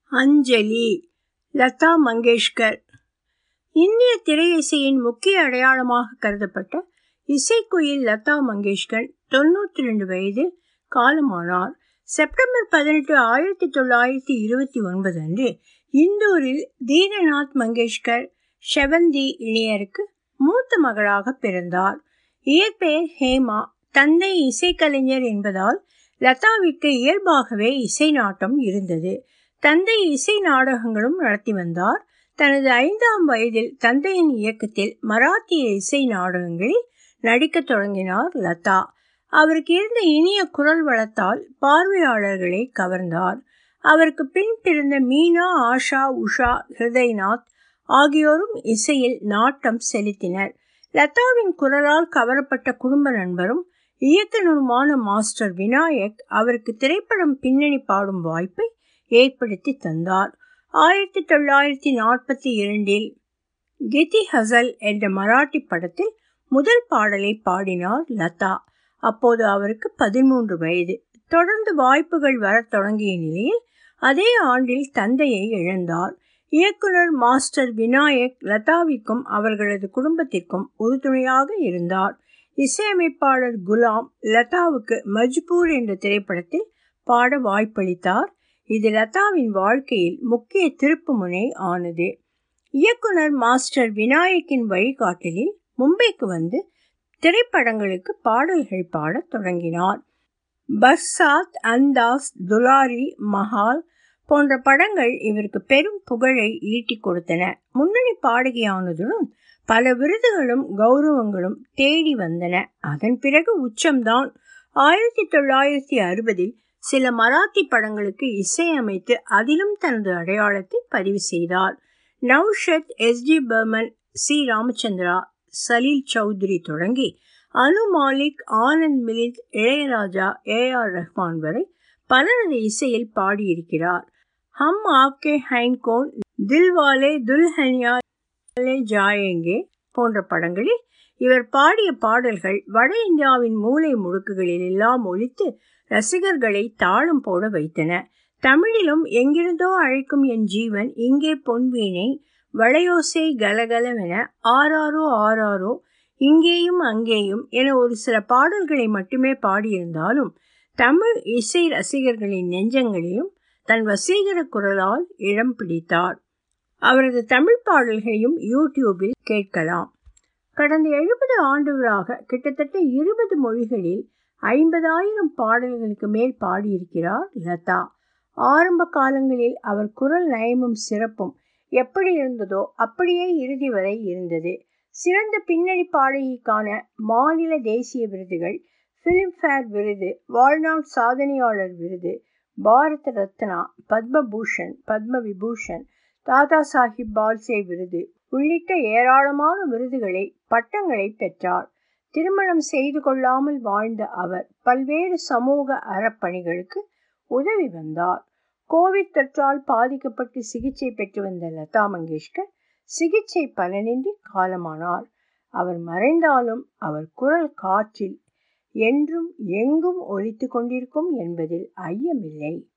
அஞ்சலி லதா மங்கேஷ்கர் இந்திய திரையிசையின் முக்கிய அடையாளமாக கருதப்பட்ட இசைக்குயில் லதா மங்கேஷ்கர் தொண்ணூற்றி ரெண்டு வயதில் காலமானார் செப்டம்பர் பதினெட்டு ஆயிரத்தி தொள்ளாயிரத்தி இருபத்தி ஒன்பது அன்று இந்தூரில் தீனநாத் மங்கேஷ்கர் ஷெவந்தி இணையருக்கு மூத்த மகளாக பிறந்தார் இயற்பெயர் ஹேமா தந்தை இசைக்கலைஞர் என்பதால் லதாவிற்கு இயல்பாகவே இசை நாட்டம் இருந்தது தந்தை இசை நாடகங்களும் நடத்தி வந்தார் தனது ஐந்தாம் வயதில் தந்தையின் இயக்கத்தில் மராத்திய இசை நாடகங்களில் நடிக்கத் தொடங்கினார் லதா அவருக்கு இருந்த இனிய குரல் வளத்தால் பார்வையாளர்களை கவர்ந்தார் அவருக்கு பின் பிறந்த மீனா ஆஷா உஷா ஹிருதய்நாத் ஆகியோரும் இசையில் நாட்டம் செலுத்தினர் லதாவின் குரலால் கவரப்பட்ட குடும்ப நண்பரும் இயக்குனருமான மாஸ்டர் விநாயக் அவருக்கு திரைப்படம் பின்னணி பாடும் வாய்ப்பை ஏற்படுத்தி தந்தார் ஆயிரத்தி தொள்ளாயிரத்தி நாற்பத்தி இரண்டில் கெதி ஹசல் என்ற மராட்டி படத்தில் முதல் பாடலை பாடினார் லதா அப்போது அவருக்கு பதிமூன்று வயது தொடர்ந்து வாய்ப்புகள் வரத் தொடங்கிய நிலையில் அதே ஆண்டில் தந்தையை இழந்தார் இயக்குனர் மாஸ்டர் விநாயக் லதாவிற்கும் அவர்களது குடும்பத்திற்கும் உறுதுணையாக இருந்தார் இசையமைப்பாளர் குலாம் லதாவுக்கு மஜ்பூர் என்ற திரைப்படத்தில் பாட வாய்ப்பளித்தார் இது லதாவின் வாழ்க்கையில் முக்கிய திருப்புமுனை ஆனது இயக்குனர் மாஸ்டர் விநாயக்கின் வழிகாட்டலில் மும்பைக்கு வந்து திரைப்படங்களுக்கு பாடல்கள் பாடத் தொடங்கினார் பர்சாத் அந்தாஸ் துலாரி மஹால் போன்ற படங்கள் இவருக்கு பெரும் புகழை ஈட்டிக் கொடுத்தன முன்னணி பாடகியானதுடன் பல விருதுகளும் கௌரவங்களும் தேடி வந்தன அதன் பிறகு உச்சம்தான் ஆயிரத்தி தொள்ளாயிரத்தி அறுபதில் சில மராத்தி படங்களுக்கு இசையமைத்து அதிலும் தனது அடையாளத்தை பதிவு செய்தார் Naushad S D Burman C Ramachandra Salil Chowdhury தொடங்கி அனு மாலிக் ஆனந்த் மிலிந்த் இளையராஜா ஏ ஆர் ரஹ்மான் வரை பலரது இசையில் பாடியிருக்கிறார் ஹம் ஆப்கே ஹைன்கோன் தில்வாலே துல்ஹனியா ஜாயேங்கே போன்ற படங்களில் இவர் பாடிய பாடல்கள் வட இந்தியாவின் மூலை முடுக்குகளில் எல்லாம் ஒழித்து ரசிகர்களை தாளம் போட வைத்தன தமிழிலும் எங்கிருந்தோ அழைக்கும் என் ஜீவன் இங்கே பொன்வீணை வளையோசை கலகலவென ஆறாரோ ஆறாரோ இங்கேயும் அங்கேயும் என ஒரு சில பாடல்களை மட்டுமே பாடியிருந்தாலும் தமிழ் இசை ரசிகர்களின் நெஞ்சங்களிலும் தன் வசீகர குரலால் இடம் பிடித்தார் அவரது தமிழ் பாடல்களையும் யூடியூபில் கேட்கலாம் கடந்த எழுபது ஆண்டுகளாக கிட்டத்தட்ட இருபது மொழிகளில் ஐம்பதாயிரம் பாடல்களுக்கு மேல் பாடியிருக்கிறார் லதா ஆரம்ப காலங்களில் அவர் குரல் நயமும் சிறப்பும் எப்படி இருந்ததோ அப்படியே இறுதி வரை இருந்தது சிறந்த பின்னணி பாடகிக்கான மாநில தேசிய விருதுகள் ஃபிலிம்ஃபேர் விருது வாழ்நாள் சாதனையாளர் விருது பாரத ரத்னா பத்மபூஷன் பத்ம விபூஷன் தாதா சாஹிப் பால்சே விருது உள்ளிட்ட ஏராளமான விருதுகளை பட்டங்களை பெற்றார் திருமணம் செய்து கொள்ளாமல் வாழ்ந்த அவர் பல்வேறு சமூக அறப்பணிகளுக்கு உதவி வந்தார் கோவிட் தொற்றால் பாதிக்கப்பட்டு சிகிச்சை பெற்று வந்த லதா மங்கேஷ்கர் சிகிச்சை பலனின்றி காலமானார் அவர் மறைந்தாலும் அவர் குரல் காற்றில் என்றும் எங்கும் ஒலித்து கொண்டிருக்கும் என்பதில் ஐயமில்லை